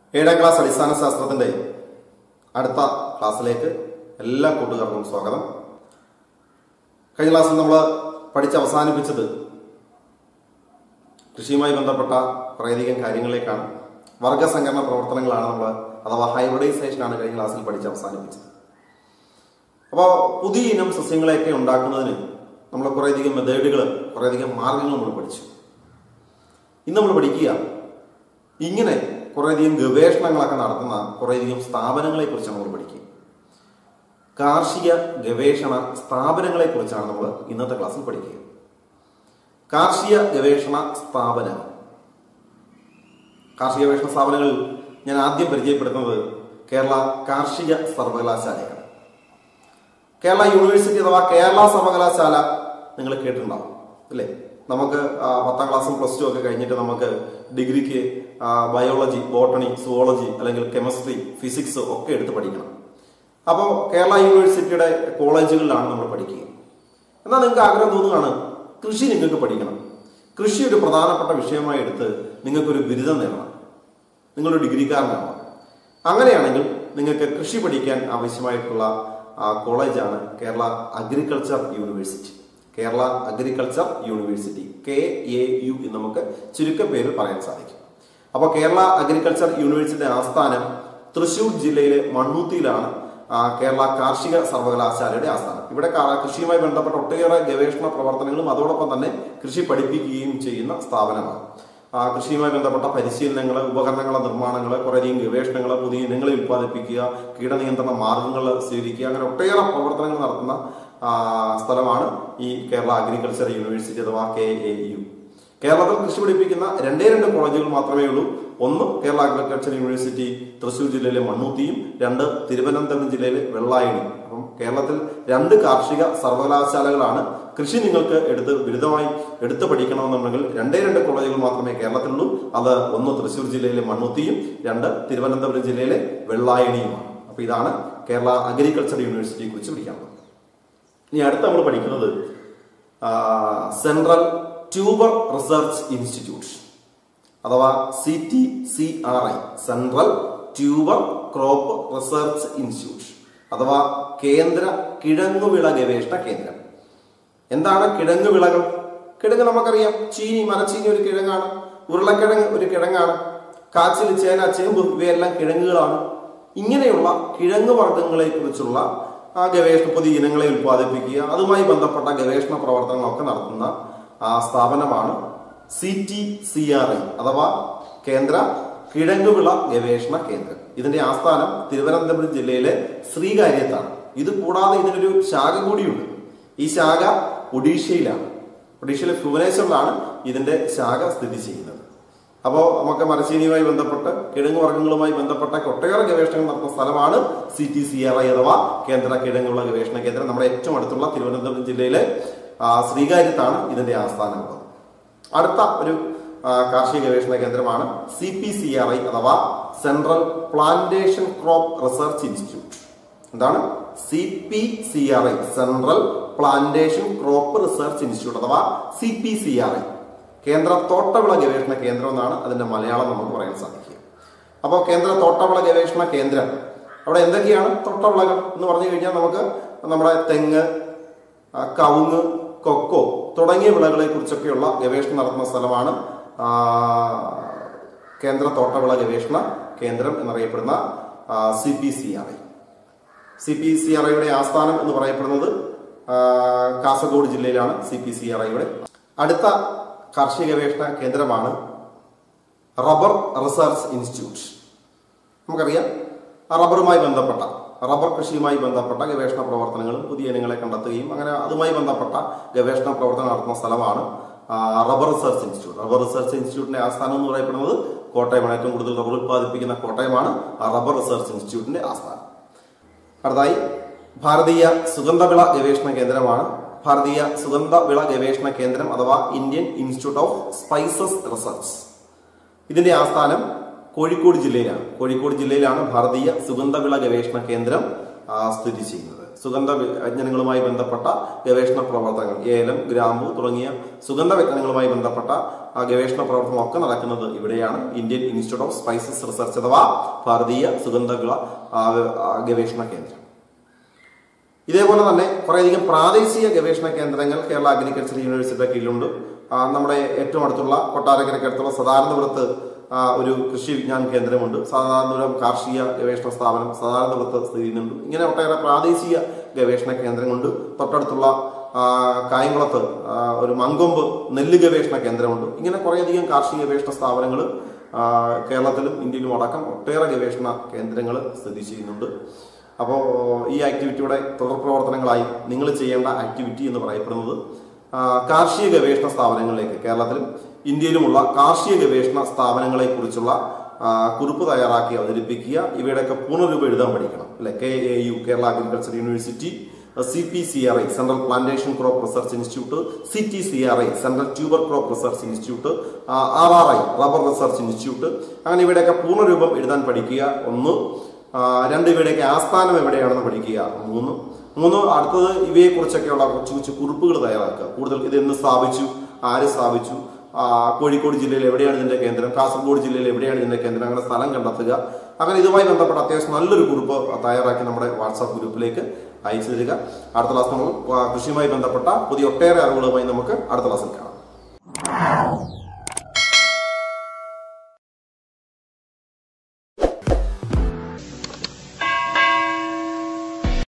ഏഴാം ക്ലാസ് അടിസ്ഥാന ശാസ്ത്രത്തിന്റെ അടുത്ത ക്ലാസ്സിലേക്ക് എല്ലാ കൂട്ടുകാർക്കും സ്വാഗതം കഴിഞ്ഞ ക്ലാസ്സിൽ നമ്മൾ പഠിച്ച് അവസാനിപ്പിച്ചത് കൃഷിയുമായി ബന്ധപ്പെട്ട കുറേയധികം കാര്യങ്ങളിലേക്കാണ് വർഗസംഘടന പ്രവർത്തനങ്ങളാണ് നമ്മൾ അഥവാ ഹൈബ്രിഡൈസേഷൻ ആണ് കഴിഞ്ഞ ക്ലാസ്സിൽ പഠിച്ച് അവസാനിപ്പിച്ചത് അപ്പോൾ പുതിയ ഇനം സസ്യങ്ങളെയൊക്കെ ഉണ്ടാക്കുന്നതിന് നമ്മൾ കുറേയധികം മെത്തേഡുകൾ കുറേയധികം മാർഗങ്ങൾ നമ്മൾ പഠിച്ചു ഇന്ന് നമ്മൾ പഠിക്കുക ഇങ്ങനെ കുറേയധികം ഗവേഷണങ്ങളൊക്കെ നടത്തുന്ന കുറേയധികം സ്ഥാപനങ്ങളെ കുറിച്ചാണ് നമ്മൾ പഠിക്കുക കാർഷിക ഗവേഷണ സ്ഥാപനങ്ങളെ കുറിച്ചാണ് നമ്മൾ ഇന്നത്തെ ക്ലാസ്സിൽ പഠിക്കുക കാർഷിക ഗവേഷണ സ്ഥാപനങ്ങൾ കാർഷിക ഗവേഷണ സ്ഥാപനങ്ങളിൽ ഞാൻ ആദ്യം പരിചയപ്പെടുത്തുന്നത് കേരള കാർഷിക സർവകലാശാലയാണ് കേരള യൂണിവേഴ്സിറ്റി അഥവാ കേരള സർവകലാശാല നിങ്ങൾ കേട്ടിട്ടുണ്ടാവും അല്ലേ നമുക്ക് ആ, പത്താം ക്ലാസ്സും പ്ലസ് ടു ഒക്കെ കഴിഞ്ഞിട്ട് നമുക്ക് ഡിഗ്രിക്ക് ആ, ബയോളജി ബോട്ടണി സുവോളജി അല്ലെങ്കിൽ കെമിസ്ട്രി ഫിസിക്സ് ഒക്കെ എടുത്ത് പഠിക്കണം അപ്പോൾ കേരള യൂണിവേഴ്സിറ്റിയുടെ കോളേജുകളിലാണ് നമ്മൾ പഠിക്കുക എന്നാൽ നിങ്ങൾക്ക് ആഗ്രഹം തോന്നുകയാണ് കൃഷി നിങ്ങൾക്ക് പഠിക്കണം കൃഷി ഒരു പ്രധാനപ്പെട്ട വിഷയമായി എടുത്ത് നിങ്ങൾക്കൊരു ബിരുദം നേടണം നിങ്ങളൊരു ഡിഗ്രിക്കാരനാവണം അങ്ങനെയാണെങ്കിൽ നിങ്ങൾക്ക് കൃഷി പഠിക്കാൻ ആവശ്യമായിട്ടുള്ള ആ, കോളേജാണ് Kerala agriculture university Kerala agriculture university K A U എന്ന് നമുക്ക് ചുരുക്കപ്പേരിൽ പറയാൻ സാധിക്കും അപ്പോൾ കേരള അഗ്രികൾച്ചർ യൂണിവേഴ്സിറ്റി ആസ്ഥാനം തൃശൂർ ജില്ലയിലെ മണ്ണൂത്തിയിലാണ് ആ, കേരള കാർഷിക സർവകലാശാലയുടെ ആസ്ഥാനം ഇവിടെ കാ- കൃഷിയുമായി ബന്ധപ്പെട്ട ഒട്ടേറെ ഗവേഷണ പ്രവർത്തനങ്ങളും അതോടൊപ്പം തന്നെ കൃഷി പഠിപ്പിക്കുകയും ചെയ്യുന്ന സ്ഥാപനമാണ് ആ, കൃഷിയുമായി ബന്ധപ്പെട്ട പരിശീലനങ്ങൾ ഉപകരണങ്ങളുടെ നിർമ്മാണങ്ങൾ കുറേയധികം ഗവേഷണങ്ങൾ പുതിയ ഇനങ്ങളെ ഉൽപ്പാദിപ്പിക്കുക കീടനിയന്ത്രണ മാർഗങ്ങൾ സ്വീകരിക്കുക അങ്ങനെ ഒട്ടേറെ പ്രവർത്തനങ്ങൾ നടത്തുന്ന ആ, സ്ഥലമാണ് ഈ കേരള അഗ്രികൾച്ചർ യൂണിവേഴ്സിറ്റി അഥവാ കെ എ യു കേരളത്തിൽ കൃഷി പഠിപ്പിക്കുന്ന രണ്ടേ രണ്ട് കോളേജുകൾ മാത്രമേ ഉള്ളൂ ഒന്ന് കേരള അഗ്രികൾച്ചർ യൂണിവേഴ്സിറ്റി തൃശൂർ ജില്ലയിലെ മണ്ണൂത്തിയും രണ്ട് തിരുവനന്തപുരം ജില്ലയിലെ വെള്ളായണി അപ്പം കേരളത്തിൽ രണ്ട് കാർഷിക സർവകലാശാലകളാണ് കൃഷി നിങ്ങൾക്ക് എടുത്ത് ബിരുദമായി എടുത്ത് പഠിക്കണമെന്നുണ്ടെങ്കിൽ രണ്ടേ രണ്ട് കോളേജുകൾ മാത്രമേ കേരളത്തിലുള്ളൂ അത് ഒന്ന് തൃശൂർ ജില്ലയിലെ മണ്ണൂത്തിയും രണ്ട് തിരുവനന്തപുരം ജില്ലയിലെ വെള്ളായണിയുമാണ് അപ്പൊ ഇതാണ് കേരള അഗ്രികൾച്ചർ യൂണിവേഴ്സിറ്റിയെ കുറിച്ച് പഠിക്കാനുള്ളത് ഇനി അടുത്ത് നമ്മൾ പഠിക്കുന്നത് ആ, സെൻട്രൽ ട്യൂബർ റിസർച്ച് ഇൻസ്റ്റിറ്റ്യൂട്ട് അഥവാ C T C R I central tuber crop research institute അഥവാ കേന്ദ്ര കിഴങ്ങുവിള ഗവേഷണ കേന്ദ്രം എന്താണ് കിഴങ്ങ് വിളകൾ കിഴങ്ങ് നമുക്കറിയാം ചീനി മരച്ചീനി ഒരു കിഴങ്ങാണ് ഉരുളക്കിഴങ്ങ് ഒരു കിഴങ്ങാണ് കാച്ചിൽ ചേന ചേമ്പ് ഇവയെല്ലാം കിഴങ്ങുകളാണ് ഇങ്ങനെയുള്ള കിഴങ്ങ് വർഗ്ഗങ്ങളെ കുറിച്ചുള്ള ആ ഗവേഷണ പുതിയ ഇനങ്ങളെ ഉൽപ്പാദിപ്പിക്കുക അതുമായി ബന്ധപ്പെട്ട ഗവേഷണ പ്രവർത്തനങ്ങളൊക്കെ നടത്തുന്ന ആ സ്ഥാപനമാണ് C T C R I അഥവാ കേന്ദ്ര കിഴങ്ങുവിള ഗവേഷണ കേന്ദ്രം ഇതിന്റെ ആസ്ഥാനം തിരുവനന്തപുരം ജില്ലയിലെ ശ്രീകാര്യത്താണ് ഇത് കൂടാതെ ഇതിനൊരു ശാഖ കൂടിയുണ്ട് ഈ ശാഖ ഒഡീഷയിലാണ് ഒഡീഷയിലെ ഭുവനേശ്വറിലാണ് ഇതിന്റെ ശാഖ സ്ഥിതി ചെയ്യുന്നത് അപ്പോൾ നമുക്ക് മരച്ചീനിയുമായി ബന്ധപ്പെട്ട് കിഴങ്ങ് വർഗ്ഗങ്ങളുമായി ബന്ധപ്പെട്ട ഒട്ടേറെ ഗവേഷണങ്ങൾ നടത്തുന്ന സ്ഥലമാണ് C T C R I അഥവാ കേന്ദ്ര കിഴങ്ങുള്ള ഗവേഷണ കേന്ദ്രം നമ്മുടെ ഏറ്റവും അടുത്തുള്ള തിരുവനന്തപുരം ജില്ലയിലെ ആ, ശ്രീകാര്യത്താണ് ഇതിന്റെ ആസ്ഥാനമുള്ളത് അടുത്ത ഒരു ആ, കാർഷിക ഗവേഷണ കേന്ദ്രമാണ് C P C R I അഥവാ central plantation crop research institute എന്താണ് C P C R I central plantation crop research institute അഥവാ C P C R I കേന്ദ്ര തോട്ടവിള ഗവേഷണ കേന്ദ്രം എന്നാണ് അതിന്റെ മലയാളം നമുക്ക് പറയാൻ സാധിക്കുക അപ്പോൾ കേന്ദ്ര തോട്ടവിള ഗവേഷണ കേന്ദ്രം അവിടെ എന്തൊക്കെയാണ് തോട്ടവിളകൾ എന്ന് പറഞ്ഞു കഴിഞ്ഞാൽ നമുക്ക് നമ്മുടെ തെങ്ങ് ആ, കവുങ്ങ് കൊക്കോ തുടങ്ങിയ വിളകളെ കുറിച്ചൊക്കെയുള്ള ഗവേഷണം നടത്തുന്ന സ്ഥലമാണ് ആ, കേന്ദ്ര തോട്ടവിള ഗവേഷണ കേന്ദ്രം എന്നറിയപ്പെടുന്ന C P C R I C P C R ഐയുടെ ആസ്ഥാനം എന്ന് പറയപ്പെടുന്നത് ആ, കാസർഗോഡ് ജില്ലയിലാണ് സി പി സി ആർ ഐയുടെ അടുത്ത കാർഷിക ഗവേഷണ കേന്ദ്രമാണ് റബ്ബർ റിസർച്ച് ഇൻസ്റ്റിറ്റ്യൂട്ട് നമുക്കറിയാം ആ റബ്ബറുമായി ബന്ധപ്പെട്ട റബ്ബർ കൃഷിയുമായി ബന്ധപ്പെട്ട ഗവേഷണ പ്രവർത്തനങ്ങളും പുതിയ ഇനങ്ങളെ കണ്ടെത്തുകയും അങ്ങനെ അതുമായി ബന്ധപ്പെട്ട ഗവേഷണ പ്രവർത്തനം നടത്തുന്ന സ്ഥലമാണ് ആ, rubber research institute rubber research ഇൻസ്റ്റിറ്റ്യൂട്ടിന്റെ ആസ്ഥാനം എന്ന് പറയപ്പെടുന്നത് കോട്ടയമാണ് ഏറ്റവും കൂടുതൽ റബ്ബർ ഉത്പാദിപ്പിക്കുന്ന കോട്ടയമാണ് ആ റബ്ബർ റിസർച്ച് ഇൻസ്റ്റിറ്റ്യൂട്ടിന്റെ ആസ്ഥാനം അടുത്തായി ഭാരതീയ സുഗന്ധവിള ഗവേഷണ കേന്ദ്രമാണ് ഭാരതീയ സുഗന്ധവിള ഗവേഷണ കേന്ദ്രം അഥവാ Indian institute of spices research ഇതിന്റെ ആസ്ഥാനം കോഴിക്കോട് ജില്ലയിലാണ് കോഴിക്കോട് ജില്ലയിലാണ് ഭാരതീയ സുഗന്ധവിള ഗവേഷണ കേന്ദ്രം ആ, സ്ഥിതി ചെയ്യുന്നത് സുഗന്ധ വ്യഞ്ജനങ്ങളുമായി ബന്ധപ്പെട്ട ഗവേഷണ പ്രവർത്തനങ്ങൾ ഏലം ഗ്രാമ്പു തുടങ്ങിയ സുഗന്ധ വ്യഞ്ജനങ്ങളുമായി ബന്ധപ്പെട്ട ആ ഗവേഷണ പ്രവർത്തനം ഒക്കെ നടക്കുന്നത് ഇവിടെയാണ് Indian institute of spices research അഥവാ ഭാരതീയ സുഗന്ധവിള ആ, ആ, ഗവേഷണ കേന്ദ്രം ഇതേപോലെ തന്നെ കുറേയധികം പ്രാദേശിക ഗവേഷണ കേന്ദ്രങ്ങൾ കേരള അഗ്രികൾച്ചർ യൂണിവേഴ്സിറ്റിയുടെ കീഴിലുണ്ട് ആ, നമ്മുടെ ഏറ്റവും അടുത്തുള്ള കൊട്ടാരക്കരയ്ക്ക് അടുത്തുള്ള സദാനന്ദപുരത്ത് ആ, ഒരു കൃഷി വിജ്ഞാന കേന്ദ്രമുണ്ട് സദാനന്ദപുരം കാർഷിക ഗവേഷണ സ്ഥാപനം സദാനന്ദപുരത്ത് സ്ഥിതി ചെയ്യുന്നുണ്ട് ഇങ്ങനെ ഒട്ടേറെ പ്രാദേശിക ഗവേഷണ കേന്ദ്രങ്ങളുണ്ട് തൊട്ടടുത്തുള്ള ആ, കായംകുളത്ത് ആ, ഒരു മങ്കൊമ്പ് നെല്ല് ഗവേഷണ കേന്ദ്രമുണ്ട് ഇങ്ങനെ കുറേയധികം കാർഷിക ഗവേഷണ സ്ഥാപനങ്ങൾ കേരളത്തിലും ഇന്ത്യയിലും അടക്കം ഒട്ടേറെ ഗവേഷണ കേന്ദ്രങ്ങൾ സ്ഥിതി ചെയ്യുന്നുണ്ട് അപ്പോൾ ഈ ആക്ടിവിറ്റിയുടെ തുടർ പ്രവർത്തനങ്ങളായി നിങ്ങൾ ചെയ്യേണ്ട ആക്ടിവിറ്റി എന്ന് പറയപ്പെടുന്നത് ആ, കാർഷിക ഗവേഷണ സ്ഥാപനങ്ങളിലേക്ക് കേരളത്തിലും ഇന്ത്യയിലുമുള്ള കാർഷിക ഗവേഷണ സ്ഥാപനങ്ങളെ കുറിച്ചുള്ള കുറിപ്പ് തയ്യാറാക്കി അവതരിപ്പിക്കുക ഇവയുടെയൊക്കെ പൂർണ്ണരൂപം എഴുതാൻ പഠിക്കണം അല്ലെ K A U Kerala agriculture university C P C R I central plantation crop research institute C T C R I central tuber crop research institute R R I rubber research institute അങ്ങനെ ഇവയുടെയൊക്കെ പൂർണ്ണരൂപം എഴുതാൻ പഠിക്കുക ഒന്ന് ആ, രണ്ട് ഇവയുടെയൊക്കെ ആസ്ഥാനം എവിടെയാണെന്ന് പഠിക്കുക മൂന്ന് മൂന്ന് അടുത്തത് ഇവയെ കുറിച്ചൊക്കെയുള്ള കൊച്ചു കൊച്ചു കുറിപ്പുകൾ തയ്യാറാക്കുക കൂടുതൽ ഇത് എന്ന് സ്ഥാപിച്ചു ആര് സ്ഥാപിച്ചു ആ, കോഴിക്കോട് ജില്ലയിൽ എവിടെയാണ് ഇതിന്റെ കേന്ദ്രം കാസർഗോഡ് ജില്ലയിൽ എവിടെയാണ് ഇതിന്റെ കേന്ദ്രം അങ്ങനെ സ്ഥലം കണ്ടെത്തുക അങ്ങനെ ഇതുമായി ബന്ധപ്പെട്ട അത്യാവശ്യം നല്ലൊരു കുറിപ്പ് തയ്യാറാക്കി നമ്മുടെ വാട്സാപ്പ് ഗ്രൂപ്പിലേക്ക് അയച്ചു തരിക അടുത്ത ക്ലാസ് നമ്മൾ ആ, കൃഷിയുമായി ബന്ധപ്പെട്ട പുതിയ ഒട്ടേറെ അറിവുകളുമായി നമുക്ക് അടുത്ത ക്ലാസ്സിൽ കാണാം